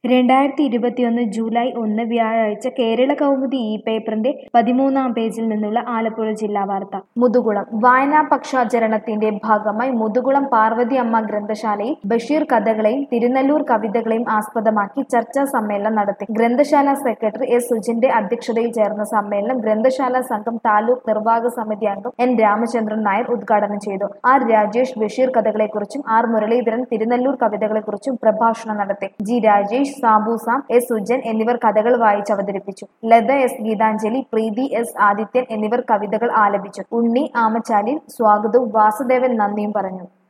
രണ്ടായിരത്തി ഇരുപത്തിയൊന്ന് ജൂലൈ ഒന്ന് വ്യാഴാഴ്ച കേരള കൗമുദി ഈ പേപ്പറിന്റെ പതിമൂന്നാം പേജിൽ നിന്നുള്ള ആലപ്പുഴ ജില്ലാ വാർത്ത മുതുകുളം വായനാ പക്ഷാചരണത്തിന്റെ ഭാഗമായി മുതുകുളം പാർവതി അമ്മ ഗ്രന്ഥശാലയിൽ ബഷീർ കഥകളെയും തിരുനെല്ലൂർ കവിതകളെയും ആസ്പദമാക്കി ചർച്ചാ സമ്മേളനം നടത്തി ഗ്രന്ഥശാല സെക്രട്ടറി എസ് സുജിന്റെ അധ്യക്ഷതയിൽ ചേർന്ന സമ്മേളനം ഗ്രന്ഥശാല സംഘം താലൂക്ക് നിർവാഹക സമിതി അംഗം എൻ രാമചന്ദ്രൻ നായർ ഉദ്ഘാടനം ചെയ്തു ആർ രാജേഷ് ബഷീർ കഥകളെക്കുറിച്ചും ആർ മുരളീധരൻ തിരുനെല്ലൂർ കവിതകളെക്കുറിച്ചും പ്രഭാഷണം നടത്തി ജി രാജേഷ് സാബു സാം എസ് സുജൻ എന്നിവർ കഥകൾ വായിച്ച് അവതരിപ്പിച്ചു ലത എസ് ഗീതാഞ്ജലി പ്രീതി എസ് ആദിത്യൻ എന്നിവർ കവിതകൾ ആലപിച്ചു ഉണ്ണി ആമച്ചാലിൽ സ്വാഗതവും വാസുദേവൻ നന്ദിയും പറഞ്ഞു